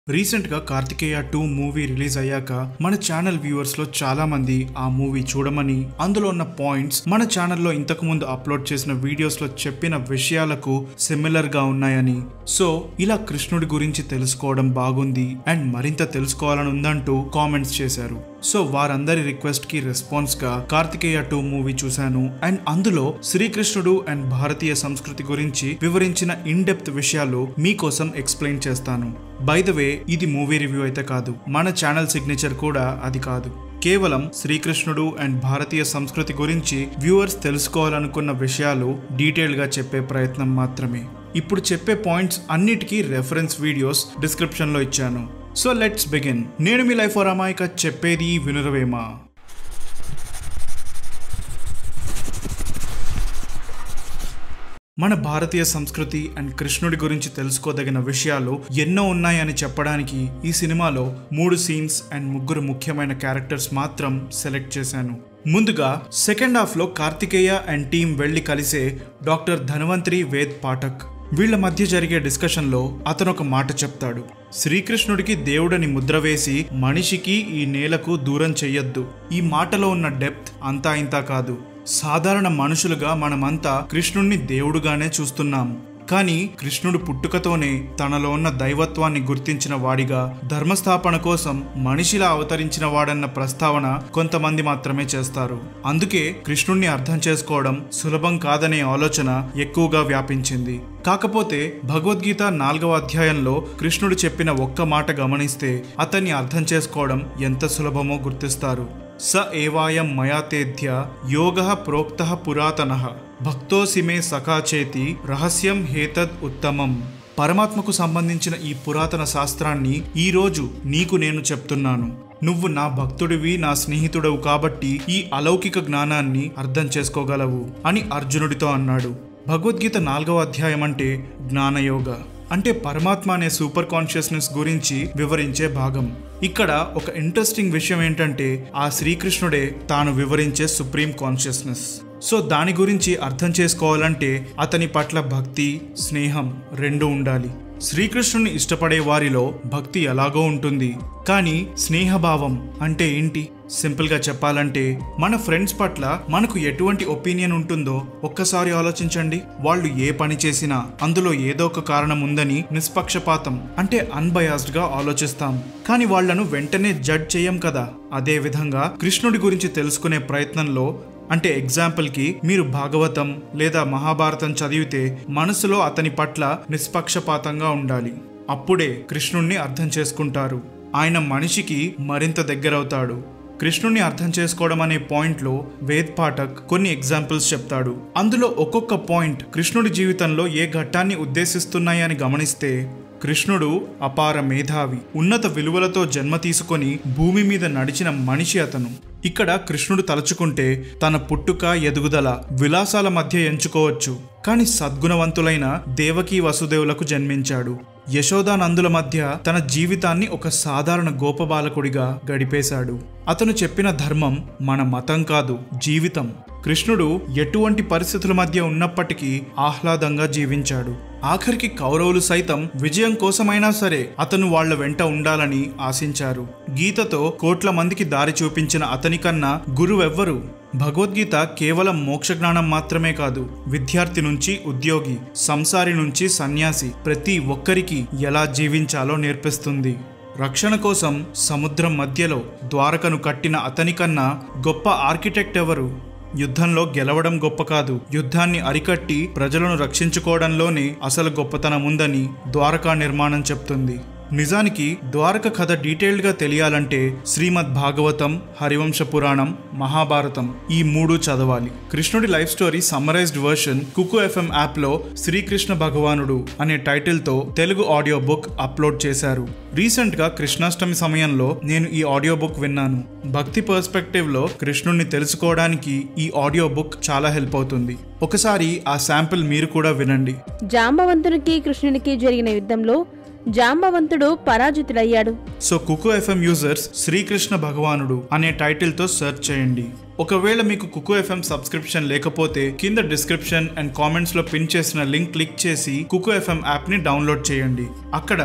recent గా Karthikeya two movie release అయ్యాక మన ఛానల్ వ్యూవర్స్ లో చాలా మంది ఆ మూవీ చూడమని అందులో ఉన్న పాయింట్స్ మన ఛానల్లో ఇంతకు ముందు అప్లోడ్ చేసిన వీడియోస్ లో చెప్పిన విషయాలకు సిమిలర్ గా ఉన్నాయని సో ఇలా కృష్ణుడి గురించి తెలుసుకోవడం బాగుంది అండ్ మరింత తెలుసుకోవాలని ఉందంటూ కామెంట్స్ చేశారు సో వారందరి రిక్వెస్ట్ కి రెస్పాన్స్ గా కార్తికేయ టూ మూవీ చూశాను అండ్ అందులో శ్రీకృష్ణుడు అండ్ భారతీయ సంస్కృతి గురించి వివరించిన ఇన్ డెప్త్ విషయాలు మీకోసం ఎక్స్ప్లెయిన్ చేస్తాను బై ద వే ఇది మూవీ రివ్యూ అయితే కాదు మన ఛానల్ సిగ్నేచర్ కూడా అది కాదు కేవలం శ్రీకృష్ణుడు అండ్ భారతీయ సంస్కృతి గురించి వ్యూవర్స్ తెలుసుకోవాలనుకున్న విషయాలు డీటెయిల్ గా చెప్పే ప్రయత్నం మాత్రమే ఇప్పుడు చెప్పే పాయింట్స్ అన్నిటికీ రెఫరెన్స్ వీడియోస్ డిస్క్రిప్షన్ లో ఇచ్చాను సో లెట్స్ బిగిన్ నేను మీ లైఫ్ అమాయిక చెప్పేది వినురవేమా మన భారతీయ సంస్కృతి అండ్ కృష్ణుడి గురించి తెలుసుకోదగిన విషయాలు ఎన్నో ఉన్నాయని చెప్పడానికి ఈ సినిమాలో మూడు సీన్స్ అండ్ ముగ్గురు ముఖ్యమైన క్యారెక్టర్స్ మాత్రం సెలెక్ట్ చేశాను ముందుగా సెకండ్ హాఫ్ లో కార్తికేయ అండ్ టీం వెళ్లి కలిసే డాక్టర్ ధన్వంతరి వేద్ పాఠక్ వీళ్ల మధ్య జరిగే డిస్కషన్ లో అతను ఒక మాట చెప్తాడు శ్రీకృష్ణుడికి దేవుడని ముద్ర వేసి మనిషికి ఈ నేలకు దూరం చెయ్యొద్దు ఈ మాటలో ఉన్న డెప్త్ అంతా ఇంతా కాదు సాధారణ మనుషులుగా మనమంతా కృష్ణుణ్ణి దేవుడుగానే చూస్తున్నాము కానీ కృష్ణుడు పుట్టుకతోనే తనలో ఉన్న దైవత్వాన్ని గుర్తించిన వాడిగా ధర్మస్థాపన కోసం మనిషిలా అవతరించిన వాడన్న ప్రస్తావన కొంతమంది మాత్రమే చేస్తారు అందుకే కృష్ణుణ్ణి అర్థం చేసుకోవడం సులభం కాదనే ఆలోచన ఎక్కువగా వ్యాపించింది కాకపోతే భగవద్గీత నాలుగవ అధ్యాయంలో కృష్ణుడు చెప్పిన ఒక్క మాట గమనిస్తే అతన్ని అర్థం చేసుకోవడం ఎంత సులభమో గుర్తిస్తారు స ఏవాయం మయాతేధ్య యోగ ప్రోక్త పురాతన భక్తోసి మే సఖాచేతి రహస్యం హేతద్ ఉత్తమం పరమాత్మకు సంబంధించిన ఈ పురాతన శాస్త్రాన్ని ఈ రోజు నీకు నేను చెప్తున్నాను నువ్వు నా భక్తుడివి నా స్నేహితుడవు కాబట్టి ఈ అలౌకిక జ్ఞానాన్ని అర్థం చేసుకోగలవు అని అర్జునుడితో అన్నాడు భగవద్గీత నాలుగవ అధ్యాయం అంటే జ్ఞానయోగ అంటే పరమాత్మ అనే సూపర్ కాన్షియస్నెస్ గురించి వివరించే భాగం ఇక్కడ ఒక ఇంట్రెస్టింగ్ విషయం ఏంటంటే ఆ శ్రీకృష్ణుడే తాను వివరించే సుప్రీం కాన్షియస్నెస్ సో దాని గురించి అర్థం చేసుకోవాలంటే అతని పట్ల భక్తి స్నేహం రెండు ఉండాలి శ్రీకృష్ణుని ఇష్టపడే వారిలో భక్తి ఎలాగో ఉంటుంది కానీ స్నేహభావం అంటే ఏంటి సింపుల్గా చెప్పాలంటే మన ఫ్రెండ్స్ పట్ల మనకు ఎటువంటి ఒపీనియన్ ఉంటుందో ఒక్కసారి ఆలోచించండి వాళ్ళు ఏ పని చేసినా అందులో ఏదో ఒక కారణం ఉందని నిష్పక్షపాతం అంటే అన్బయాస్డ్ గా ఆలోచిస్తాం కానీ వాళ్లను వెంటనే జడ్జ్ చేయం కదా అదే విధంగా కృష్ణుడి గురించి తెలుసుకునే ప్రయత్నంలో అంటే ఎగ్జాంపుల్కి మీరు భాగవతం లేదా మహాభారతం చదివితే మనసులో అతని పట్ల నిష్పక్షపాతంగా ఉండాలి అప్పుడే కృష్ణుణ్ణి అర్థం చేసుకుంటారు ఆయన మనిషికి మరింత దగ్గరవుతాడు కృష్ణుణ్ణి అర్థం చేసుకోవడం అనే పాయింట్లో వేద్ పాఠక్ కొన్ని ఎగ్జాంపుల్స్ చెప్తాడు అందులో ఒక్కొక్క పాయింట్ కృష్ణుడి జీవితంలో ఏ ఘట్టాన్ని ఉద్దేశిస్తున్నాయని గమనిస్తే కృష్ణుడు అపార మేధావి ఉన్నత విలువలతో జన్మ తీసుకొని భూమి మీద నడిచిన మనిషి అతను ఇక్కడ కృష్ణుడు తలుచుకుంటే తన పుట్టుక ఎదుగుదల విలాసాల మధ్య ఎంచుకోవచ్చు కానీ సద్గుణవంతులైన దేవకీ వసుదేవులకు జన్మించాడు యశోదానందుల మధ్య తన జీవితాన్ని ఒక సాధారణ గోపబాలకుడిగా గడిపేశాడు అతను చెప్పిన ధర్మం మన మతం కాదు జీవితం కృష్ణుడు ఎటువంటి పరిస్థితుల మధ్య ఉన్నప్పటికీ ఆహ్లాదంగా జీవించాడు ఆఖరికి కౌరవులు సైతం విజయం కోసమైనా సరే అతను వాళ్ల వెంట ఉండాలని ఆశించారు గీతతో కోట్ల మందికి దారి చూపించిన అతని కన్నా గురువెవ్వరు భగవద్గీత కేవలం మోక్ష జ్ఞానం మాత్రమే కాదు విద్యార్థి నుంచి ఉద్యోగి సంసారి నుంచి సన్యాసి ప్రతి ఒక్కరికి ఎలా జీవించాలో నేర్పిస్తుంది రక్షణ కోసం సముద్రం మధ్యలో ద్వారకను కట్టిన అతని కన్నా గొప్ప ఆర్కిటెక్ట్ ఎవరు యుద్ధంలో గెలవడం గొప్ప కాదు యుద్ధాన్ని అరికట్టి ప్రజలను రక్షించుకోవడంలోనే అసలు గొప్పతనం ఉందని ద్వారకా నిర్మాణం చెప్తుంది నిజానికి ద్వారక కథ డీటెయిల్డ్గా తెలియాలంటే శ్రీమద్ భాగవతం హరివంశ పురాణం మహాభారతం ఈ మూడు చదవాలి కృష్ణుడి life story summarised version Kuku FM యాప్లో శ్రీకృష్ణ భగవానుడు అనే టైటిల్తో తెలుగు ఆడియో బుక్ అప్లోడ్ చేశారు రీసెంట్గా కృష్ణాష్టమి సమయంలో నేను ఈ ఆడియో బుక్ విన్నాను భక్తి పర్స్పెక్టివ్లో కృష్ణుడిని తెలుసుకోవడానికి ఈ ఆడియో బుక్ చాలా హెల్ప్ అవుతుంది ఒకసారి ఆ శాంపిల్ మీరు కూడా వినండి జాంబవంతునికి కృష్ణునికి జరిగిన యుద్ధంలో జాంబవంతుడు పరాజితుడయ్యాడు so Kuku FM users Srikrishna భగవానుడు అనే టైటిల్తో సెర్చ్ చేయండి ఒకవేళ మీకు కుకు ఎఫ్ఎం సబ్స్క్రిప్షన్ లేకపోతే కింద డిస్క్రిప్షన్ అండ్ కామెంట్స్ లో పిన్ చేసిన లింక్ క్లిక్ చేసి కుకు ఎఫ్ఎం యాప్ ని డౌన్లోడ్ చేయండి అక్కడ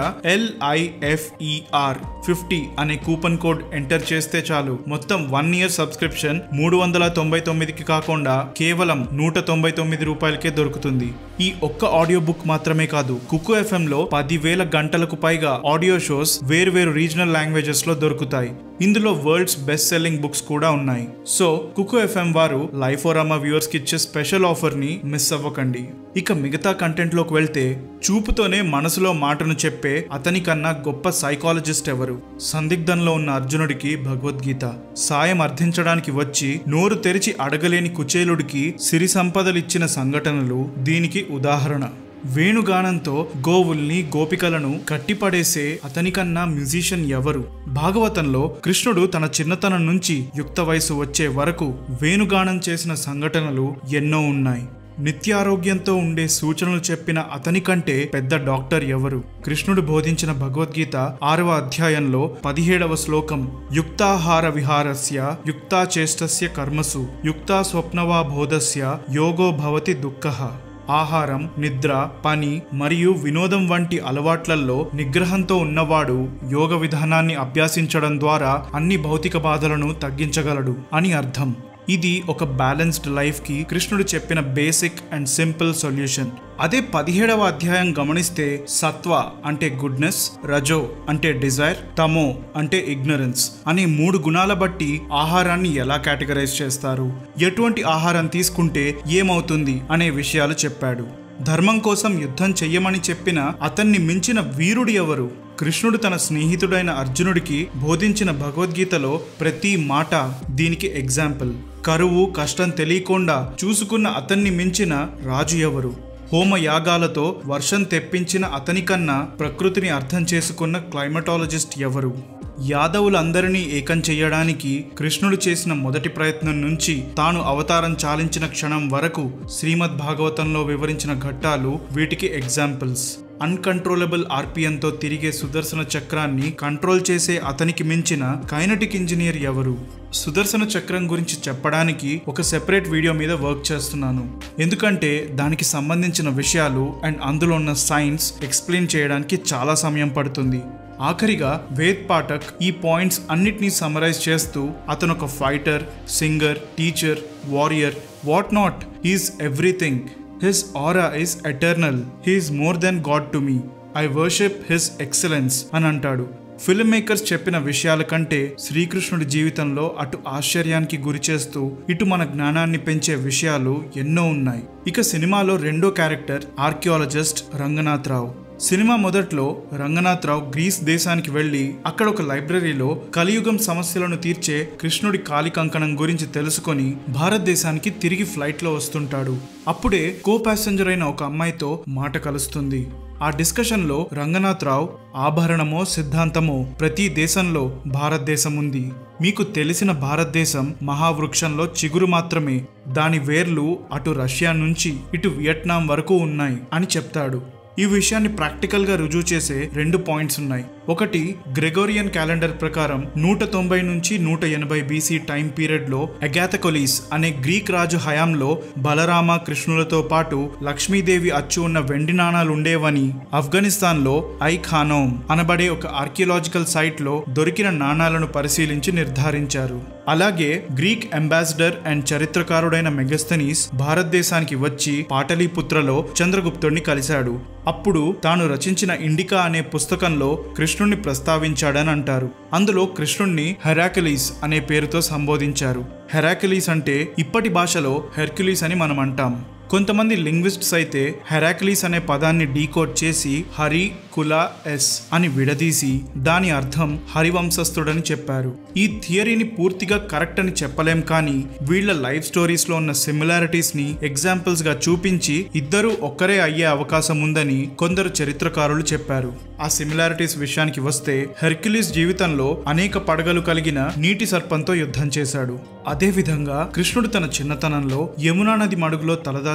ఎల్ఐఎఫ్ఈఆర్ ఫిఫ్టీ అనే కూపన్ కోడ్ ఎంటర్ చేస్తే చాలు మొత్తం వన్ ఇయర్ సబ్స్క్రిప్షన్ మూడు వందల తొంభై తొమ్మిదికి కాకుండా కేవలం నూట తొంభై తొమ్మిది రూపాయలకే దొరుకుతుంది ఈ ఒక్క ఆడియో బుక్ మాత్రమే కాదు కుకు ఎఫ్ఎం లో పదివేల గంటలకు పైగా ఆడియో షోస్ వేరు వేరు రీజనల్ లాంగ్వేజెస్ లో దొరుకుతాయి ఇందులో వరల్డ్స్ బెస్ట్ సెల్లింగ్ బుక్స్ కూడా ఉన్నాయి సో కుకు ఎఫ్ఎం వారు లైఫ్ ఓరామా వ్యూవర్స్ కి ఇచ్చే స్పెషల్ ఆఫర్ ని మిస్ అవ్వకండి ఇక మిగతా కంటెంట్ లోకి వెళ్తే చూపుతోనే మనసులో మాటను చెప్పే అతని కన్నా గొప్ప సైకాలజిస్ట్ ఎవరు సందిగ్ధంలో ఉన్న అర్జునుడికి భగవద్గీత సాయం అర్థించడానికి వచ్చి నోరు తెరిచి అడగలేని కుచేలుడికి సిరి సంపదలిచ్చిన సంఘటనలు దీనికి ఉదాహరణ వేణుగానంతో గోవుల్ని గోపికలను కట్టిపడేసే అతనికన్నా మ్యూజిషియన్ ఎవరు భాగవతంలో కృష్ణుడు తన చిన్నతనం నుంచి యుక్త వయసు వచ్చే వరకు వేణుగానం చేసిన సంఘటనలు ఎన్నో ఉన్నాయి నిత్యారోగ్యంతో ఉండే సూచనలు చెప్పిన అతని కంటే పెద్ద డాక్టర్ ఎవరు కృష్ణుడు బోధించిన భగవద్గీత ఆరవ అధ్యాయంలో పదిహేడవ శ్లోకం యుక్తాహార విహారస్య యుక్తా చేష్టస్య కర్మసు యుక్తా స్వప్నవా బోధస్య యోగో భవతి దుఃఖః ఆహారం నిద్ర పని మరియు వినోదం వంటి అలవాట్లలో నిగ్రహంతో ఉన్నవాడు యోగ విధానాన్ని అభ్యాసించడం ద్వారా అన్ని భౌతిక బాధలను తగ్గించగలడు అని అర్థం ఇది ఒక బ్యాలెన్స్డ్ లైఫ్ కి కృష్ణుడు చెప్పిన బేసిక్ అండ్ సింపుల్ సొల్యూషన్ అదే పదిహేడవ అధ్యాయం గమనిస్తే సత్వ అంటే గుడ్నెస్ రజో అంటే డిజైర్ తమో అంటే ఇగ్నరెన్స్ అనే మూడు గుణాల బట్టి ఆహారాన్ని ఎలా కేటగరైజ్ చేస్తారు ఎటువంటి ఆహారం తీసుకుంటే ఏమవుతుంది అనే విషయాలు చెప్పాడు ధర్మం కోసం యుద్ధం చెయ్యమని చెప్పిన అతన్ని మించిన వీరుడు ఎవరు కృష్ణుడు తన స్నేహితుడైన అర్జునుడికి బోధించిన భగవద్గీతలో ప్రతి మాట దీనికి ఎగ్జాంపుల్ కరువు కష్టం తెలియకుండా చూసుకున్న అతన్ని మించిన రాజు ఎవరు హోమ యాగాలతో వర్షం తెప్పించిన అతనికన్నా ప్రకృతిని అర్థం చేసుకున్న క్లైమటాలజిస్ట్ ఎవరు యాదవులందరినీ ఏకం చెయ్యడానికి కృష్ణుడు చేసిన మొదటి ప్రయత్నం నుంచి తాను అవతారం చాలించిన క్షణం వరకు శ్రీమద్ భాగవతంలో వివరించిన ఘట్టాలు వీటికి ఎగ్జాంపుల్స్ అన్కంట్రోలబుల్ ఆర్పిఎంతో తిరిగే సుదర్శన చక్రాన్ని కంట్రోల్ చేసే అతనికి మించిన కైనటిక్ ఇంజనీర్ ఎవరు సుదర్శన చక్రం గురించి చెప్పడానికి ఒక సెపరేట్ వీడియో మీద వర్క్ చేస్తున్నాను ఎందుకంటే దానికి సంబంధించిన విషయాలు అండ్ అందులో ఉన్న సైన్స్ ఎక్స్ప్లెయిన్ చేయడానికి చాలా సమయం పడుతుంది ఆఖరిగా వేద్ పాఠక్ ఈ పాయింట్స్ అన్నిటినీ సమరైజ్ చేస్తూ అతను ఒక fighter singer teacher warrior what not is everything his aura is eternal he's more than God to me I worship his excellence అని అంటాడు ఫిల్మ్ మేకర్స్ చెప్పిన విషయాల కంటే శ్రీకృష్ణుడి జీవితంలో అటు ఆశ్చర్యానికి గురి చేస్తూ ఇటు మన జ్ఞానాన్ని పెంచే విషయాలు ఎన్నో ఉన్నాయి ఇక సినిమాలో రెండో character archaeologist Ranganath Rao cinema మొదట్లో రంగనాథ్ రావు గ్రీస్ దేశానికి వెళ్లి అక్కడ ఒక లైబ్రరీలో కలియుగం సమస్యలను తీర్చే కృష్ణుడి కాలి కంకణం గురించి తెలుసుకొని భారతదేశానికి తిరిగి ఫ్లైట్లో వస్తుంటాడు అప్పుడే కో ప్యాసింజర్ అయిన ఒక అమ్మాయితో మాట కలుస్తుంది ఆ డిస్కషన్లో రంగనాథ్ రావు ఆభరణమో సిద్ధాంతమో ప్రతి దేశంలో భారతదేశం ఉంది మీకు తెలిసిన భారతదేశం మహావృక్షంలో చిగురు మాత్రమే దాని వేర్లు అటు రష్యా నుంచి ఇటు వియట్నాం వరకు ఉన్నాయి అని చెప్తాడు ఈ విషయాన్ని ప్రాక్టికల్ గా రుజువు చేసే రెండు పాయింట్స్ ఉన్నాయి ఒకటి గ్రెగోరియన్ క్యాలెండర్ ప్రకారం నూట తొంభై నుంచి నూట ఎనభై బీసీ టైం పీరియడ్ లో అగాథకొలీస్ అనే గ్రీక్ రాజు హయాంలో బలరామ కృష్ణులతో పాటు లక్ష్మీదేవి అచ్చు ఉన్న వెండి నాణాలు ఉండేవని ఆఫ్ఘనిస్తాన్ లో ఐ ఖానోమ్ అనబడే ఒక ఆర్కియలాజికల్ సైట్ లో దొరికిన నాణాలను పరిశీలించి నిర్ధారించారు అలాగే గ్రీక్ అంబాసిడర్ అండ్ చరిత్రకారుడైన మెగస్తనీస్ భారతదేశానికి వచ్చి పాటలీపుత్రలో చంద్రగుప్తుడిని కలిశాడు అప్పుడు తాను రచించిన ఇండికా అనే పుస్తకంలో కృష్ణుణ్ణి ప్రస్తావించాడని అంటారు అందులో కృష్ణుణ్ణి హెరాకిలీస్ అనే పేరుతో సంబోధించారు హెరాకిలీస్ అంటే ఇప్పటి భాషలో హెర్క్యులీస్ అని మనం అంటాం కొంతమంది లింగ్విస్ట్స్ అయితే హెరాక్లీస్ అనే పదాన్ని డీకోడ్ చేసి హరి కుల ఎస్ అని విడదీసి దాని అర్థం హరివంశస్థుడని చెప్పారు ఈ థియరీని పూర్తిగా కరెక్ట్ అని చెప్పలేం కానీ వీళ్ళ లైఫ్ స్టోరీస్ లో ఉన్న సిమిలారిటీస్ ని ఎగ్జాంపుల్స్ గా చూపించి ఇద్దరు ఒక్కరే అయ్యే అవకాశం ఉందని కొందరు చరిత్రకారులు చెప్పారు ఆ సిమిలారిటీస్ విషయానికి వస్తే హెర్క్యులీస్ జీవితంలో అనేక పడగలు కలిగిన నీటి సర్పంతో యుద్ధం చేశాడు అదే విధంగా కృష్ణుడు తన చిన్నతనంలో యమునా నది మడుగులో తలదాచుకుని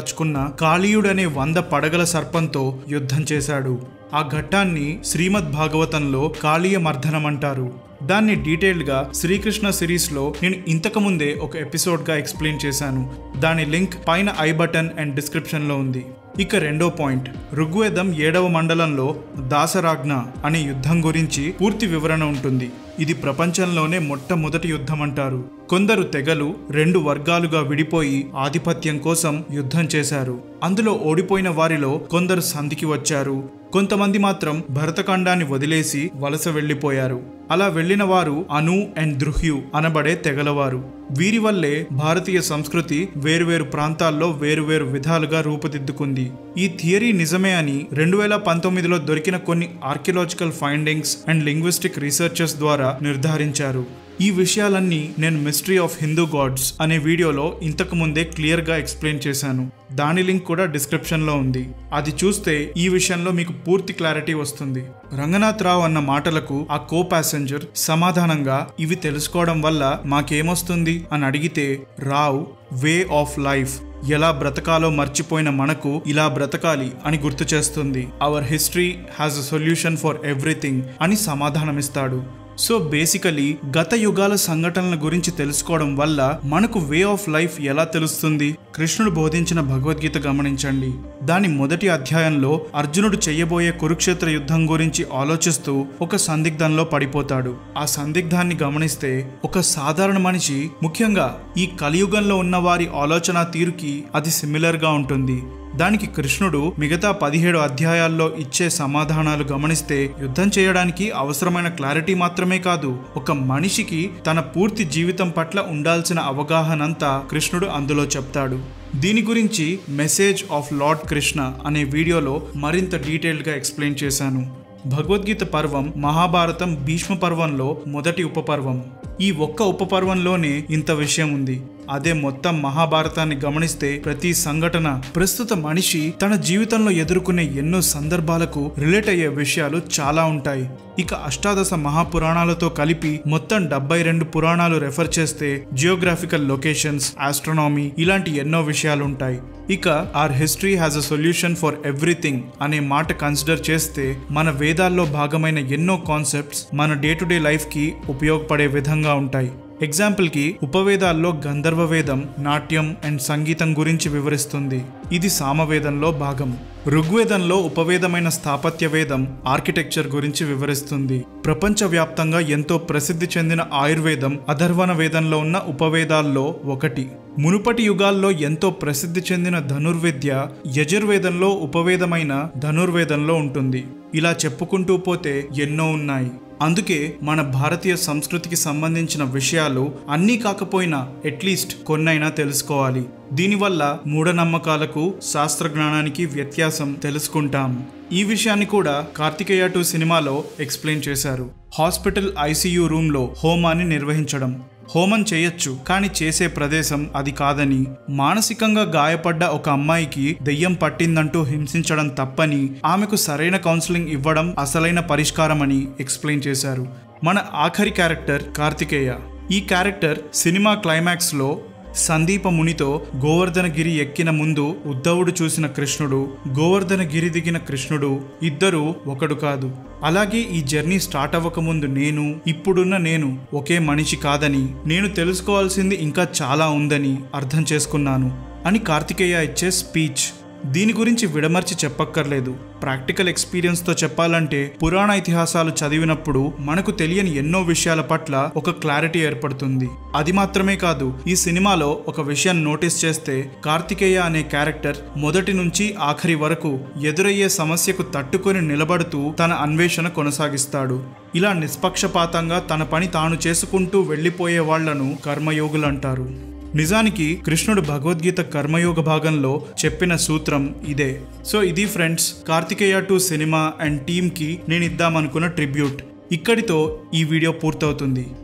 దాచుకున్న కాళీయుడనే వంద పడగల సర్పంతో యుద్ధం చేశాడు ఆ ఘట్టాన్ని శ్రీమద్ భాగవతంలో కాళీయ మర్దనం అంటారు దాన్ని డీటెయిల్డ్గా శ్రీకృష్ణ సిరీస్లో నేను ఇంతకుముందే ఒక ఎపిసోడ్గా ఎక్స్ప్లెయిన్ చేశాను దాని లింక్ పైన ఐ బటన్ అండ్ డిస్క్రిప్షన్లో ఉంది ఇక రెండో పాయింట్ ఋగ్వేదం ఏడవ మండలంలో దాసరాజ్ఞ అనే యుద్ధం గురించి పూర్తి వివరణ ఉంటుంది ఇది ప్రపంచంలోనే మొట్టమొదటి యుద్ధం అంటారు కొందరు తెగలు రెండు వర్గాలుగా విడిపోయి ఆధిపత్యం కోసం యుద్ధం చేశారు అందులో ఓడిపోయిన వారిలో కొందరు సంధికి వచ్చారు కొంతమంది మాత్రం భరతఖండాన్ని వదిలేసి వలస వెళ్లిపోయారు అలా వెళ్లిన వారు అను అండ్ దృహ్యు అనబడే తెగలవారు వీరి వల్లే భారతీయ సంస్కృతి వేరువేరు ప్రాంతాల్లో వేరువేరు విధాలుగా రూపుదిద్దుకుంది ఈ థియరీ నిజమే అని రెండు వేల పంతొమ్మిదిలో దొరికిన కొన్ని archaeological findings and linguistic researches ద్వారా నిర్ధారించారు ఈ విషయాలన్నీ నేను మిస్టరీ ఆఫ్ హిందూ గాడ్స్ అనే వీడియోలో ఇంతకు ముందే క్లియర్గా ఎక్స్ప్లెయిన్ చేశాను దాని లింక్ కూడా డిస్క్రిప్షన్లో ఉంది అది చూస్తే ఈ విషయంలో మీకు పూర్తి క్లారిటీ వస్తుంది రంగనాథ్ రావు అన్న మాటలకు ఆ కో ప్యాసెంజర్ సమాధానంగా ఇవి తెలుసుకోవడం వల్ల మాకేమొస్తుంది అని అడిగితే రావ్ వే ఆఫ్ లైఫ్ ఎలా బ్రతకాలో మర్చిపోయిన మనకు ఇలా బ్రతకాలి అని గుర్తు చేస్తుంది our history has a solution for everything అని సమాధానమిస్తాడు సో బేసికలీ గత యుగాల సంఘటనల గురించి తెలుసుకోవడం వల్ల మనకు వే ఆఫ్ లైఫ్ ఎలా తెలుస్తుంది కృష్ణుడు బోధించిన భగవద్గీత గమనించండి దాని మొదటి అధ్యాయంలో అర్జునుడు చెయ్యబోయే కురుక్షేత్ర యుద్ధం గురించి ఆలోచిస్తూ ఒక సందిగ్ధంలో పడిపోతాడు ఆ సందిగ్ధాన్ని గమనిస్తే ఒక సాధారణ మనిషి ముఖ్యంగా ఈ కలియుగంలో ఉన్న వారి ఆలోచన తీరుకి అది సిమిలర్గా ఉంటుంది దానికి కృష్ణుడు మిగతా పదిహేడు అధ్యాయాల్లో ఇచ్చే సమాధానాలు గమనిస్తే యుద్ధం చేయడానికి అవసరమైన క్లారిటీ మాత్రమే కాదు ఒక మనిషికి తన పూర్తి జీవితం పట్ల ఉండాల్సిన అవగాహనంతా కృష్ణుడు అందులో చెప్తాడు దీని గురించి మెసేజ్ ఆఫ్ లార్డ్ కృష్ణ అనే వీడియోలో మరింత డీటెయిల్డ్గా ఎక్స్ప్లెయిన్ చేశాను భగవద్గీత పర్వం మహాభారతం భీష్మ పర్వంలో మొదటి ఉపపర్వం ఈ ఒక్క ఉపపర్వంలోనే ఇంత విషయం ఉంది అదే మొత్తం మహాభారతాన్ని గమనిస్తే ప్రతి సంఘటన ప్రస్తుత మనిషి తన జీవితంలో ఎదుర్కొనే ఎన్నో సందర్భాలకు రిలేట్ అయ్యే విషయాలు చాలా ఉంటాయి ఇక అష్టాదశ మహాపురాణాలతో కలిపి మొత్తం డెబ్బై రెండు పురాణాలు రెఫర్ చేస్తే జియోగ్రాఫికల్ లొకేషన్స్ ఆస్ట్రోనామీ ఇలాంటి ఎన్నో విషయాలు ఉంటాయి ఇక our history has a solution for everything అనే మాట కన్సిడర్ చేస్తే మన వేదాల్లో భాగమైన ఎన్నో కాన్సెప్ట్స్ మన డే టు డే లైఫ్కి ఉపయోగపడే విధంగా ఉంటాయి ఎగ్జాంపుల్కి ఉపవేదాల్లో గంధర్వ వేదం నాట్యం అండ్ సంగీతం గురించి వివరిస్తుంది ఇది సామవేదంలో భాగం ఋగ్వేదంలో ఉపవేదమైన స్థాపత్య వేదం ఆర్కిటెక్చర్ గురించి వివరిస్తుంది ప్రపంచవ్యాప్తంగా ఎంతో ప్రసిద్ధి చెందిన ఆయుర్వేదం అధర్వణ వేదంలో ఉన్న ఉపవేదాల్లో ఒకటి మునుపటి యుగాల్లో ఎంతో ప్రసిద్ధి చెందిన ధనుర్విద్య యజుర్వేదంలో ఉపవేదమైన ధనుర్వేదంలో ఉంటుంది ఇలా చెప్పుకుంటూ పోతే ఎన్నో ఉన్నాయి అందుకే మన భారతీయ సంస్కృతికి సంబంధించిన విషయాలు అన్నీ కాకపోయినా అట్లీస్ట్ కొన్నైనా తెలుసుకోవాలి దీనివల్ల మూఢనమ్మకాలకు శాస్త్రజ్ఞానానికి వ్యత్యాసం తెలుసుకుంటాం ఈ విషయాన్ని కూడా కార్తికేయ టూ సినిమాలో ఎక్స్ప్లెయిన్ చేశారు హాస్పిటల్ ఐసీయూ రూమ్లో హోమాన్ని నిర్వహించడం హోమం చేయొచ్చు కానీ చేసే ప్రదేశం అది కాదని మానసికంగా గాయపడ్డ ఒక అమ్మాయికి దెయ్యం పట్టిందంటూ హింసించడం తప్పని ఆమెకు సరైన కౌన్సిలింగ్ ఇవ్వడం అసలైన పరిష్కారమని ఎక్స్ప్లెయిన్ చేశారు మన ఆఖరి క్యారెక్టర్ కార్తికేయ ఈ క్యారెక్టర్ సినిమా క్లైమాక్స్లో సందీప మునితో గోవర్ధనగిరి ఎక్కిన ముందు ఉద్ధవుడు చూసిన కృష్ణుడు గోవర్ధనగిరి దిగిన కృష్ణుడు ఇద్దరు ఒకడు కాదు అలాగే ఈ జర్నీ స్టార్ట్ అవ్వక ముందు నేను ఇప్పుడున్న నేను ఒకే మనిషి కాదని నేను తెలుసుకోవాల్సింది ఇంకా చాలా ఉందని అర్థం చేసుకున్నాను అని కార్తికేయ ఇచ్చే స్పీచ్ దీని గురించి విడమర్చి చెప్పక్కర్లేదు ప్రాక్టికల్ ఎక్స్పీరియన్స్తో చెప్పాలంటే పురాణ ఇతిహాసాలు చదివినప్పుడు మనకు తెలియని ఎన్నో విషయాల పట్ల ఒక క్లారిటీ ఏర్పడుతుంది అది మాత్రమే కాదు ఈ సినిమాలో ఒక విషయం నోటీస్ చేస్తే కార్తికేయ అనే క్యారెక్టర్ మొదటి నుంచి ఆఖరి వరకు ఎదురయ్యే సమస్యకు తట్టుకొని నిలబడుతూ తన అన్వేషణ కొనసాగిస్తాడు ఇలా నిష్పక్షపాతంగా తన పని తాను చేసుకుంటూ వెళ్ళిపోయే వాళ్లను కర్మయోగులు అంటారు నిజానికి కృష్ణుడు భగవద్గీత కర్మయోగ భాగంలో చెప్పిన సూత్రం ఇదే సో ఇది friends Karthikeya two cinema and టీమ్కి నేను ఇద్దామనుకున్న ట్రిబ్యూట్ ఇక్కడితో ఈ వీడియో పూర్తవుతుంది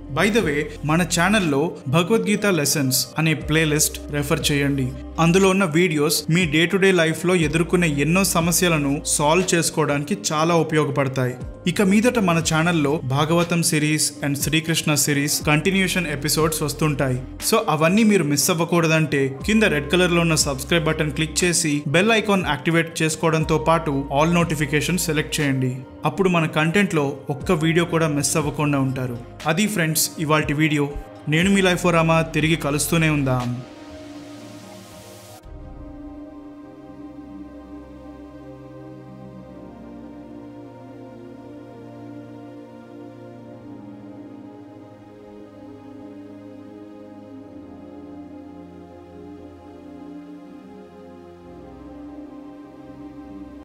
బై ద వే మన ఛానల్లో భగవద్గీత లెసన్స్ అనే ప్లేలిస్ట్ రెఫర్ చేయండి అందులో ఉన్న వీడియోస్ మీ డే టు డే లైఫ్లో ఎదుర్కొనే ఎన్నో సమస్యలను సాల్వ్ చేసుకోవడానికి చాలా ఉపయోగపడతాయి ఇక మీదట మన ఛానల్లో Bhagavatam series and Sri Krishna series continuation episodes వస్తుంటాయి సో అవన్నీ మీరు మిస్ అవ్వకూడదంటే కింద రెడ్ కలర్ లో ఉన్న సబ్స్క్రైబ్ బటన్ క్లిక్ చేసి బెల్ ఐకాన్ యాక్టివేట్ చేసుకోవడంతో పాటు ఆల్ నోటిఫికేషన్ సెలెక్ట్ చేయండి అప్పుడు మన కంటెంట్లో ఒక్క వీడియో కూడా మిస్ అవ్వకుండా ఉంటారు అది ఫ్రెండ్స్ ఇవాల్టి వీడియో నేను మీ లైఫ్ రామా తిరిగి కలుస్తూనే ఉందాం